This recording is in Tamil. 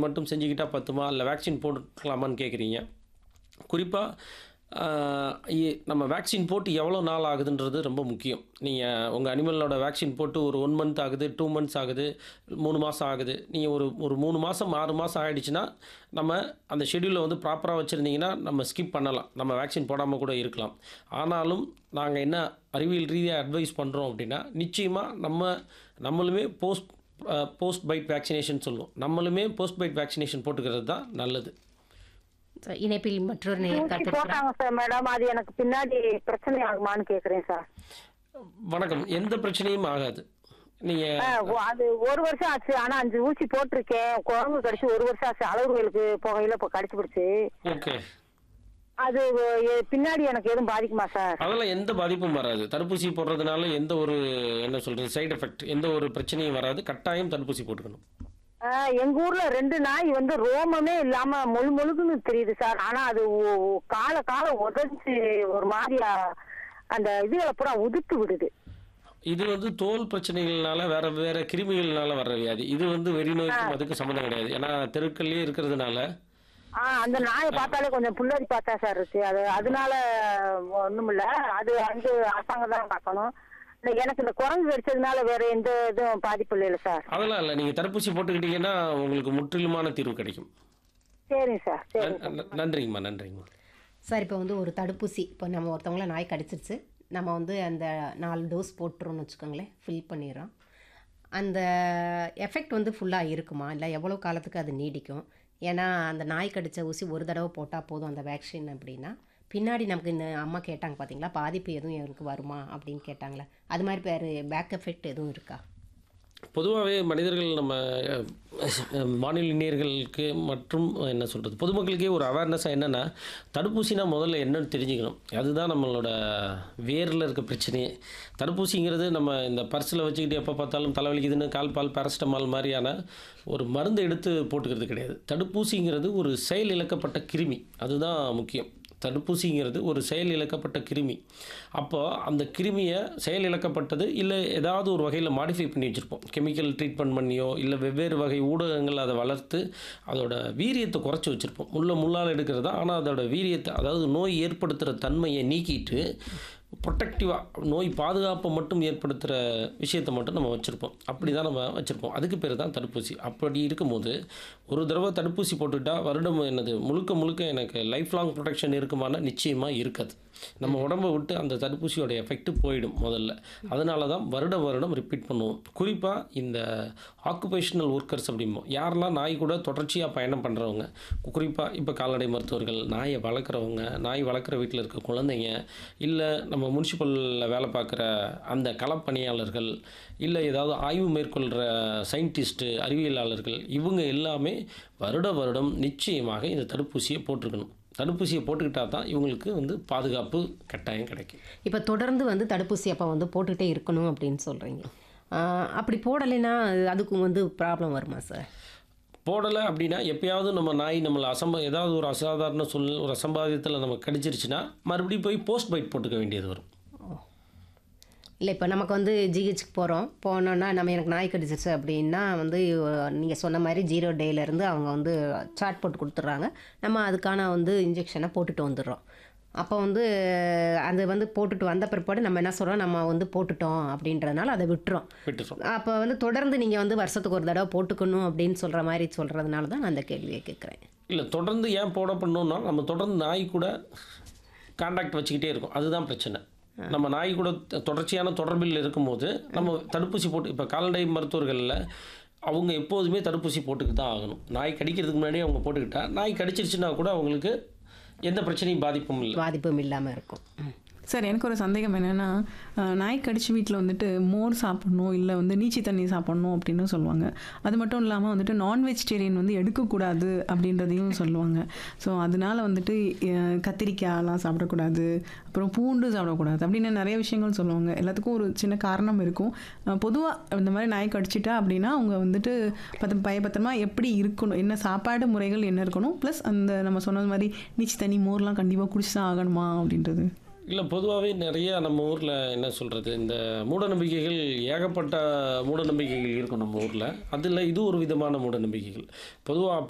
மட்டும் செஞ்சுக்கிட்டா பத்துமா இல்லை வேக்சின் போட்டுக்கலாமான்னு கேட்குறீங்க குறிப்பாக நம்ம வேக்சின் போட்டு எவ்வளோ நாள் ஆகுதுன்றது ரொம்ப முக்கியம் நீங்கள் உங்கள் அனிமலோட வேக்சின் போட்டு ஒரு ஒன் மந்த் ஆகுது டூ மந்த்ஸ் ஆகுது மூணு மாதம் ஆகுது நீங்கள் ஒரு ஒரு மூணு மாதம் ஆறு மாதம் ஆகிடுச்சுன்னா நம்ம அந்த ஷெடியூலை வந்து ப்ராப்பராக வச்சுருந்தீங்கன்னா நம்ம ஸ்கிப் பண்ணலாம் நம்ம வேக்சின் போடாமல் கூட இருக்கலாம் ஆனாலும் நாங்கள் என்ன அறிவியல் ரீதியாக அட்வைஸ் பண்ணுறோம் அப்படின்னா நிச்சயமாக நம்ம நம்மளுமே போஸ்ட் போஸ்ட் பைட் வேக்சினேஷன் சொல்லுவோம் நம்மளுமே போஸ்ட் பைட் வேக்சினேஷன் போட்டுக்கிறது தான் நல்லது சார், இணைப்பில் மற்றொரு நேயர் ஊசி காத்திருக்கிறார் போட்டாங்க சார் மேடம் அது எனக்கு பின்னாடி பிரச்சனை ஆகுமான்னு கேக்குறேன் சார் வணக்கம் எந்த பிரச்சனையும் ஆகாது நீங்கள் ஆ, ஓ- அது ஒரு வருஷம் ஆச்சு ஆனா அஞ்சு ஊசி போட்டிருக்கேன் குழம்பு கடிச்சு ஒரு வருஷம் ஆச்சு அளவுகளுக்கு புகையில இப்போ கடிச்சு பிடிச்சு ஓகே அது எ- பின்னாடி எனக்கு எதுவும் பாதிக்குமா சார் அதெல்லாம் எந்த பாதிப்பும் வராது தடுப்பூசி போடுறதுனால எந்த ஒரு என்ன சொல்கிறது சைடு எஃபெக்ட் எந்த ஒரு பிரச்சனையும் வராது கட்டாயம் தடுப்பூசி போட்டுக்கணும் ஆ, எங்க ஊர்ல ரெண்டு நாய் வந்து ரோமமே இல்லாம மொழு மொழுகுன்னு தெரியுது சார் ஆனா அது ஒ- ஒ- கால காலம் உதஞ்சு ஒரு மாதிரியா அந்த இதுகளை பூரா உதுத்து விடுது இது வந்து தோல் பிரச்சனைகள்னால வேற வேற கிருமிகள்னால வர்ற வியாதி இது வந்து வெறிநோய்க்கும் அதுக்கு சம்மந்தம் கிடையாது ஏன்னா தெருக்கள்லயே இருக்கிறதுனால ஆ அந்த நாயை பார்த்தாலே கொஞ்சம் புல்லரி பார்த்தா சார் இருக்கு அது அதனால ஒண்ணும் இல்ல அது வந்து அரசாங்கம் தான் பார்க்கணும் இந்த எனக்கு இந்த குரங்கு கடிச்சதுனால வேற எந்த இதுவும் பாதிப்பு இல்லைல்ல சார் அதெல்லாம் இல்லை நீங்கள் தடுப்பூசி போட்டுக்கிட்டீங்கன்னா உங்களுக்கு முற்றிலுமான தீர்வு கிடைக்கும் சரிங்க சார் சரி நன்- நன்- நன்றிங்கம்மா நன்றிங்கம்மா சார் இப்போ வந்து ஒரு தடுப்பூசி இப்போ நம்ம ஒருத்தவங்கள நாய் கடிச்சிருச்சு நம்ம வந்து அந்த நாலு டோஸ் போட்டுறோம்னு வச்சுக்கோங்களேன் ஃபில் பண்ணிடுறோம் அந்த எஃபெக்ட் வந்து ஃபுல்லாக இருக்குமா இல்லை எவ்வளோ காலத்துக்கு அது நீடிக்கும் ஏன்னா அந்த நாய் கடித்த ஊசி ஒரு தடவை போட்டால் போதும் அந்த வேக்சின் அப்படின்னா பின்னாடி நமக்கு இந்த அம்மா கேட்டாங்க பார்த்தீங்களா பாதிப்பு எதுவும் எனக்கு வருமா அப்படின்னு கேட்டாங்களே அது மாதிரி வேறு பேக் எஃபெக்ட் எதுவும் இருக்கா பொதுவாகவே மனிதர்கள் நம்ம அஹ், வானொலி நேயர்களுக்கு மற்றும் என்ன சொல்கிறது பொதுமக்களுக்கே ஒரு அவேர்னஸாக என்னென்னா தடுப்பூசினா முதல்ல என்னன்னு தெரிஞ்சுக்கணும் அதுதான் நம்மளோட வேரில் இருக்க பிரச்சனையே தடுப்பூசிங்கிறது நம்ம இந்த பர்ஸில் வச்சுக்கிட்டு எப்போ பார்த்தாலும் தலைவலிக்குதுன்னு கால் பால் பேரஸ்டமால் மாதிரியான ஒரு மருந்து எடுத்து போட்டுக்கிறது கிடையாது தடுப்பூசிங்கிறது ஒரு செயல் இழக்கப்பட்ட கிருமி அதுதான் முக்கியம் தடுப்பூசிங்கிறது ஒரு செயல் இழக்கப்பட்ட கிருமி அப்போ அந்த கிருமியை செயல் இழக்கப்பட்டது இல்லை ஏதாவது ஒரு வகையில் மாடிஃபை பண்ணி வச்சுருப்போம் கெமிக்கல் ட்ரீட்மெண்ட் பண்ணியோ இல்லை வெவ்வேறு வகை ஊடகங்கள் அதை வளர்த்து அதோட வீரியத்தை குறைச்சி வச்சுருப்போம் முள்ள முள்ளால் எடுக்கிறது தான் ஆனால் அதோட வீரியத்தை அதாவது நோய் ஏற்படுத்துகிற தன்மையை நீக்கிட்டு ப்ரொட்டக்டிவாக நோய் பாதுகாப்பை மட்டும் ஏற்படுத்துகிற விஷயத்தை மட்டும் நம்ம வச்சுருப்போம் அப்படி தான் நம்ம வச்சுருப்போம் அதுக்கு பேர் தான் தடுப்பூசி அப்படி இருக்கும்போது ஒரு தடவை தடுப்பூசி போட்டுட்டா வருடம் என்னது முழுக்க முழுக்க எனக்கு லைஃப் லாங் ப்ரொடெக்ஷன் இருக்குமானா நிச்சயமாக இருக்காது நம்ம உடம்பை விட்டு அந்த தடுப்பூசியோட எஃபெக்ட் போயிடும் முதல்ல அதனால தான் வருடம் வருடம் ரிப்பீட் பண்ணுவோம் குறிப்பாக இந்த ஆக்குபேஷனல் ஒர்க்கர்ஸ் அப்படிம்போம் யாரெல்லாம் நாய் கூட தொடர்ச்சியாக பயணம் பண்ணுறவங்க குறிப்பாக இப்போ கால்நடை மருத்துவர்கள் நாயை வளர்க்குறவங்க நாய் வளர்க்குற வீட்டில் இருக்க குழந்தைங்க இல்லை நம்ம முனிசிபலில் வேலை பார்க்குற அந்த களப்பணியாளர்கள் இல்லை ஏதாவது ஆய்வு மேற்கொள்கிற சயின்டிஸ்ட்டு அறிவியலாளர்கள் இவங்க எல்லாமே வருட வருடம் நிச்சயமாக இந்த தடுப்பூசியை போட்டிருக்கணும் தடுப்பூசியை போட்டுக்கிட்டா தான் இவங்களுக்கு வந்து பாதுகாப்பு கட்டாயம் கிடைக்கும் இப்போ தொடர்ந்து வந்து தடுப்பூசி அப்போ வந்து போட்டுகிட்டே இருக்கணும் அப்படின்னு சொல்கிறீங்க அப்படி போடலைன்னா அதுக்கு வந்து ப்ராப்ளம் வருமா சார் போடலை அப்படின்னா எப்பயாவது நம்ம நாய் நம்மளை அசம்ப ஏதாவது ஒரு அசாதாரண சூழ்நிலை ஒரு அசம்பாவிதத்தில் நம்ம கடிச்சிருச்சுன்னா மறுபடியும் போய் போஸ்ட் பைட் போட்டுக்க வேண்டியது வரும் இல்லை இப்போ நமக்கு வந்து ஜிஹெச்சுக்கு போகிறோம் போனோன்னா நம்ம எனக்கு நாய் கடிச்சிருச்சு அப்படின்னா வந்து நீங்கள் சொன்ன மாதிரி ஜீரோ டேலேருந்து அவங்க வந்து சார்ட் போட்டு கொடுத்துட்றாங்க நம்ம அதுக்கான வந்து இன்ஜெக்ஷனை போட்டுட்டு வந்துடுறோம் அப்போ வந்து அது வந்து போட்டுட்டு வந்த பிற்பாடு நம்ம என்ன சொல்கிறோம் நம்ம வந்து போட்டுட்டோம் அப்படின்றதுனால அதை விட்டுறோம் விட்டுறோம் அப்போ வந்து தொடர்ந்து நீங்கள் வந்து வருஷத்துக்கு ஒரு தடவை போட்டுக்கணும் அப்படின்னு சொல்கிற மாதிரி சொல்கிறதுனால தான் நான் அந்த கேள்வியை கேட்குறேன் இல்லை தொடர்ந்து ஏன் போட பண்ணோம்னா நம்ம தொடர்ந்து நாய் கூட காண்டாக்ட் வச்சுக்கிட்டே இருக்கும் அதுதான் பிரச்சனை நம்ம நாய் கூட த- தொடர்ச்சியான தொடர்பில் இருக்கும்போது நம்ம தடுப்பூசி போட்டு இப்போ கால்நடை மருத்துவர்களில் அவங்க எப்போதுமே தடுப்பூசி போட்டுக்கிட்டு தான் ஆகணும் நாய் கடிக்கிறதுக்கு முன்னாடி அவங்க போட்டுக்கிட்டா நாய் கடிச்சிருச்சுன்னா கூட அவங்களுக்கு எந்த பிரச்சனையும் பாதிப்பும் இல்லை பாதிப்பும் இல்லாமல் இருக்கும் ம். சார் எனக்கு ஒரு சந்தேகம் என்னென்னா நாய் கடிச்சு வீட்டில் வந்துட்டு மோர் சாப்பிடணும் இல்லை வந்து நீச்சி தண்ணி சாப்பிடணும் அப்படின்னு சொல்லுவாங்க அது மட்டும் இல்லாமல் வந்துட்டு நான் வெஜிடேரியன் வந்து எடுக்கக்கூடாது அப்படின்றதையும் சொல்லுவாங்க ஸோ அதனால வந்துட்டு அஹ், கத்திரிக்காயெல்லாம் சாப்பிடக்கூடாது அப்புறம் பூண்டு சாப்பிடக்கூடாது அப்படின்னு நிறைய விஷயங்கள் சொல்லுவாங்க எல்லாத்துக்கும் ஒரு சின்ன காரணம் இருக்கும் பொதுவாக இந்த மாதிரி நாய் கடிச்சிட்டா அப்படின்னா அவங்க வந்துட்டு பத்த பயபத்திரமா எப்படி இருக்கணும் என்ன சாப்பாடு முறைகள் என்ன இருக்கணும் ப்ளஸ் அந்த நம்ம சொன்னது மாதிரி நீச்சி தண்ணி மோர்லாம் கண்டிப்பாக குடிச்சு தான் ஆகணுமா அப்படின்றது இல்லை பொதுவாகவே நிறைய நம்ம ஊரில் என்ன சொல்கிறது இந்த மூடநம்பிக்கைகள் ஏகப்பட்ட மூடநம்பிக்கைகள் இருக்கும் நம்ம ஊரில் அதில் இது ஒரு விதமான மூடநம்பிக்கைகள் பொதுவாக